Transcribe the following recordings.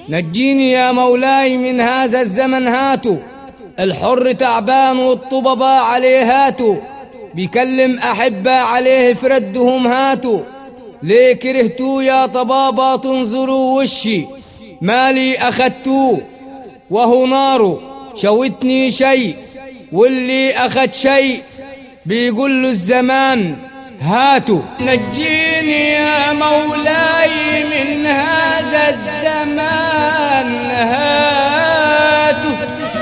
نجيني يا مولاي من هذا الزمن هاتوا الحر تعبان والطبباء عليه هاتوا بيكلم أحبة عليه فردهم هاتوا ليه كرهتوا يا طبابة تنظروا وشي مالي أخدتوه وهو ناره شوتني شيء واللي أخد شيء بيقول له الزمان هاتوا نجيني يا مولاي من هذا الزمان هاتوا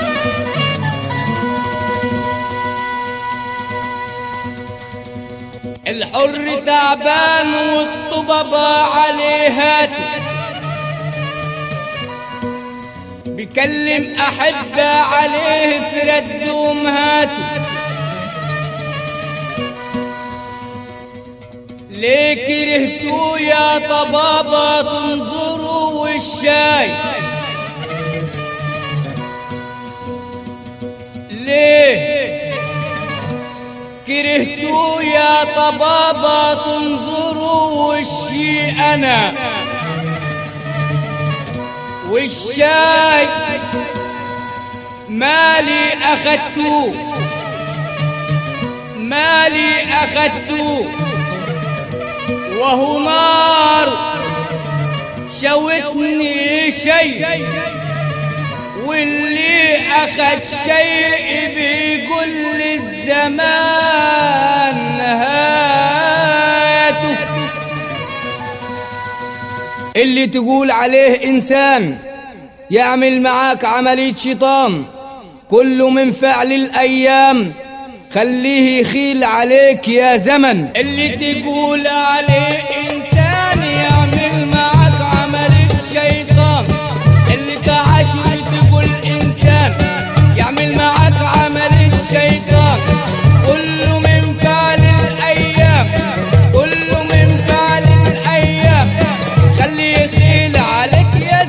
الحر تعبان والطببة عليه هاتوا بكلم أحبة عليه فرد أمهاته ليه كرهتوا يا طبابة تنظروا والشاي ليه كرهتوا يا طبابة تنظروا وشي أنا والشاي مالي أخدتوه مالي أخدتوه وهو نار شوتني شيء واللي أخد شيء بيقول للزمان هاته اللي تقول عليه إنسان يعمل معاك عملية شيطان كله من فعل الأيام خليه يخيل عليك يا زمن اللي تقول عليه إنسان يعمل معاك عملية شيطان اللي تعاشر تقول إنسان يعمل معاك عملية شيطان كله من فعل الأيام كله من فعل الأيام خليه يخيل عليك يا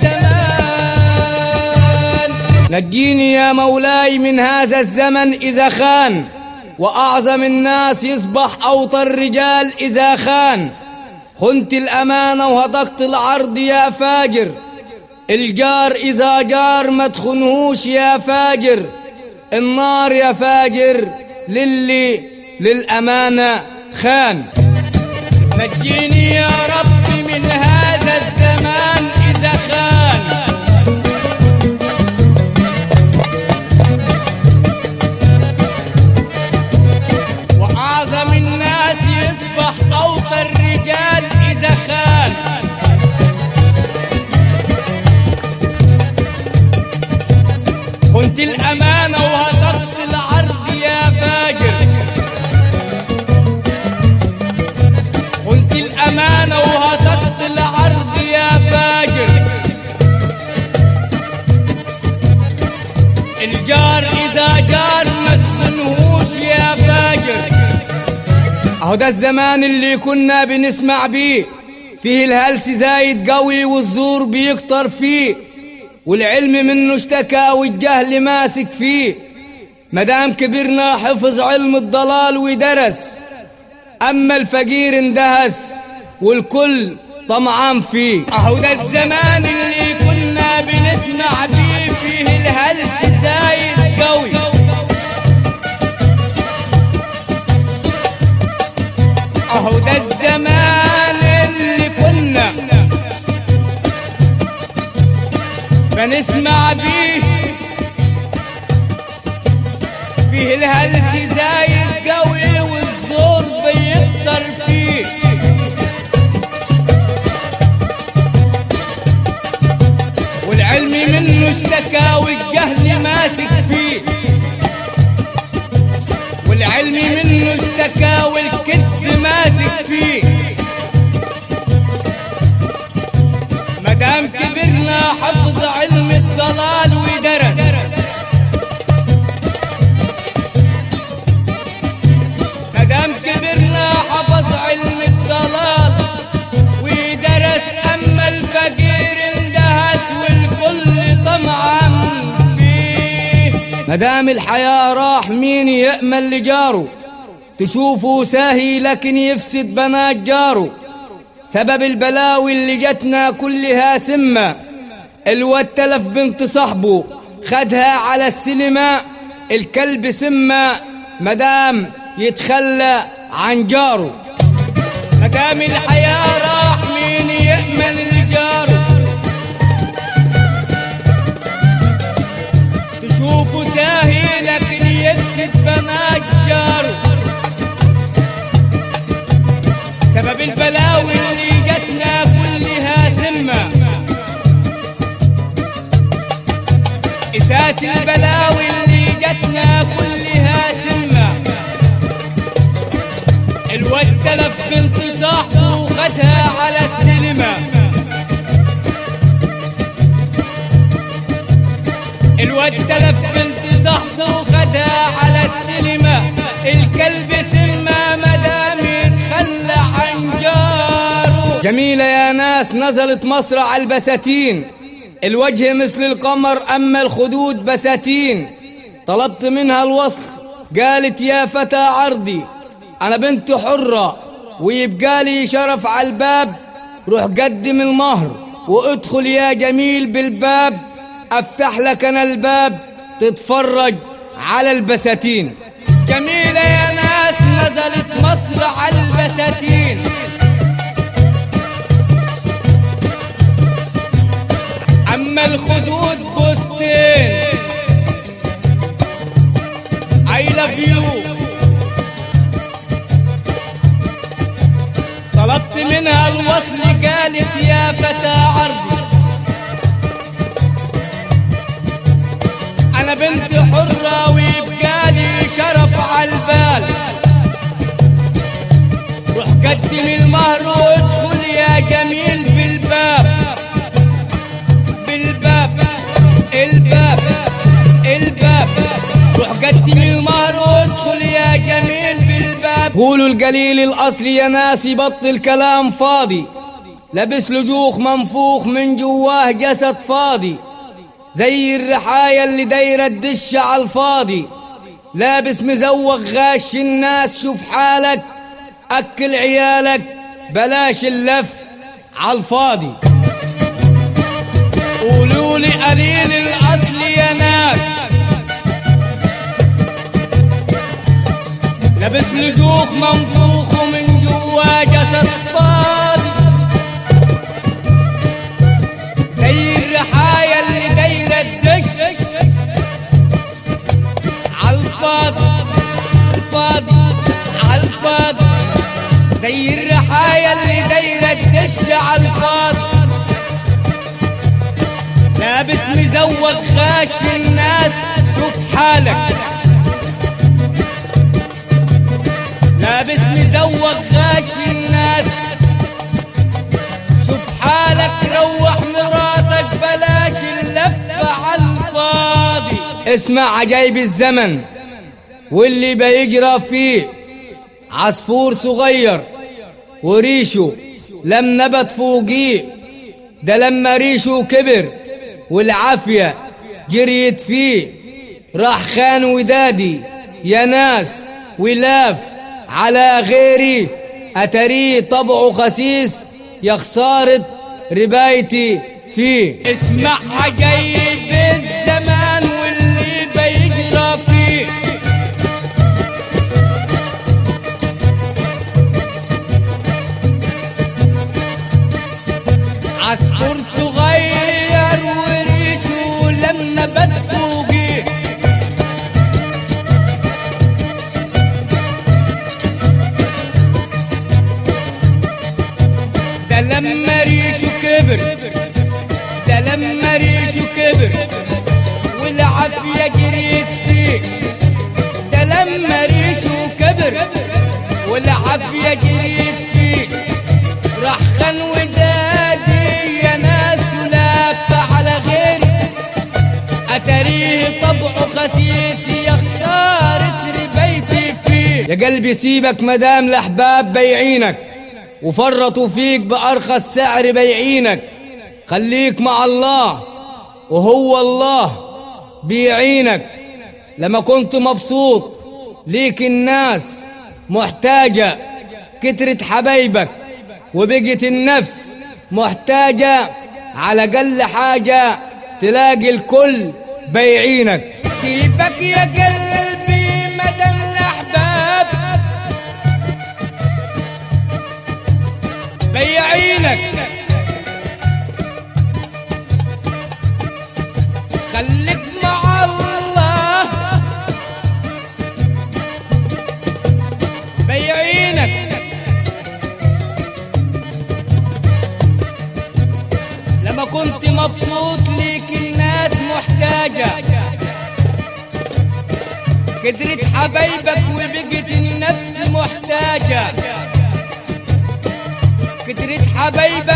زمان نجيني يا مولاي من هذا الزمن إذا خان وأعظم الناس يصبح أوطى الرجال إذا خان خنت الأمانة وهضقت العرض يا فاجر الجار إذا جار ما تخنهوش يا فاجر النار يا فاجر للي للأمانة خان نجيني يا ربي من هذا الزمان إذا خان وأعظم الناس يصبح أوطى الرجال إذا خان خنت الأمانة وهدرت العرض يا فاجر خنت الأمانة وهدرت العرض يا فاجر الجار إذا جار ما تخنهوش يا فاجر اهو ده الزمان اللي كنا بنسمع بيه فيه الهلس زايد قوي والزور بيكتر فيه والعلم منه اشتكى والجهل ماسك فيه مدام كبرنا حفظ علم الضلال ودرس اما الفقير اندهس والكل طمعان فيه اهو ده الزمان اللي كنا بنسمع بيه فيه الهلس زايد قوي اهو ده الزمان اللي كنا بنسمع بيه فيه الهلس زايد قوي والزور بيكتر فيه والعلم منه اشتكى والجهل ماسك فيه والعلم منه اشتكى والكذب ماسك فيه مدام كبرنا حفظ علم الضلال ودرس مدام كبرنا حفظ علم الضلال ودرس اما الفقير اندهس والكل طمعا فيه مدام الحياة راح مين يأمل لجاره تشوفه ساهي لكن يفسد بنات جاره سبب البلاوي اللي جتنا كلها سمة الواد تلف بنت صاحبه خدها على السينما الكلب سمة مدام يتخلى عن جاره مدام الحياة راح مين يأمن لجاره تشوفه ساهي لكن يفسد بنات جاره سبب البلاوي اللي جتنا كلها سمة اساس البلاوي اللي جتنا كلها سمة الواد تلف بنت صاحبه وخدها على السينما الواد تلف بنت صاحبه وخدها على السينما الكلب سمة مدام يتخلى عن جاره جميلة يا ناس نزلت مصرع البساتين الوجه مثل القمر أما الخدود بساتين طلبت منها الوصل قالت يا فتى عرضي أنا بنت حرة ويبقى لي شرف على الباب روح قدم المهر وادخل يا جميل بالباب افتح لك انا الباب تتفرج على البساتين جميلة يا ناس نزلت مصر على البساتين اما الخدود بوستين I love you طلبت منها الوصل قالت يا فتى عرضي انا بنت حرة ويبقى لي شرف على البال روح قدم المهر وادخل يا جميل بالباب بالباب الباب الباب روح قدم المهر وادخل يا جميل بالباب قولوا القليل الاصلي يا ناس يبطل كلام فاضي لبس لجوخ منفوخ من جواه جسد فاضي زي الرحاية اللي دايرة الدش على الفاضي لابس مزوق غاش الناس شوف حالك أكل عيالك بلاش اللف على الفاضي قولوا لي قليل الأصل يا ناس لابس لجوخ منفوخ ومن جوا جسد فاضي زي الرحايا اللي دايرة الدش عالفاضي الفاضي عالفاضي زي الرحايا اللي دايرة الدش عالفاضي لابس مزوق غاش الناس شوف حالك لابس مزوق غاش الناس شوف حالك روح مراتك بلاش اللفة عالفاضي اسمع عجايب الزمن واللي بيجرى فيه عصفور صغير وريشه لم نبت فوقيه ده لما ريشه كبر والعافية جريت فيه راح خان ودادي يا ناس ولاف على غيري أتريه طبعه خسيس يا خسارة ربايتي فيه اسمع عجيب الزمان واللي بيجرى فيه عصفور صغير وريشه لم نبت فوقيه ده لما ريشه كبر ده لما ريشه كبر والعافية جريت فيه ده لما ريشه كبر والعافية جريت فيه راح خان ودادي يا ناس ولف على غيري أتريه طبعه خسيس يا خسارة ربيتي فيه يا قلبي سيبك مدام الأحباب بيعينك وفرطوا فيك بأرخص سعر بيعينك خليك مع الله وهو الله بيعينك لما كنت مبسوط ليك الناس محتاجة كترة حبايبك وبقت النفس محتاجة على قل حاجة تلاقي الكل بيعينك سيبك يا قلبي مدام الأحباب بيعينك خليك مع الله بيعينك لما كنت مبسوط ليك الناس محتاجة كدرت حبايبك وبقت النفس محتاجة كدرت حبايبك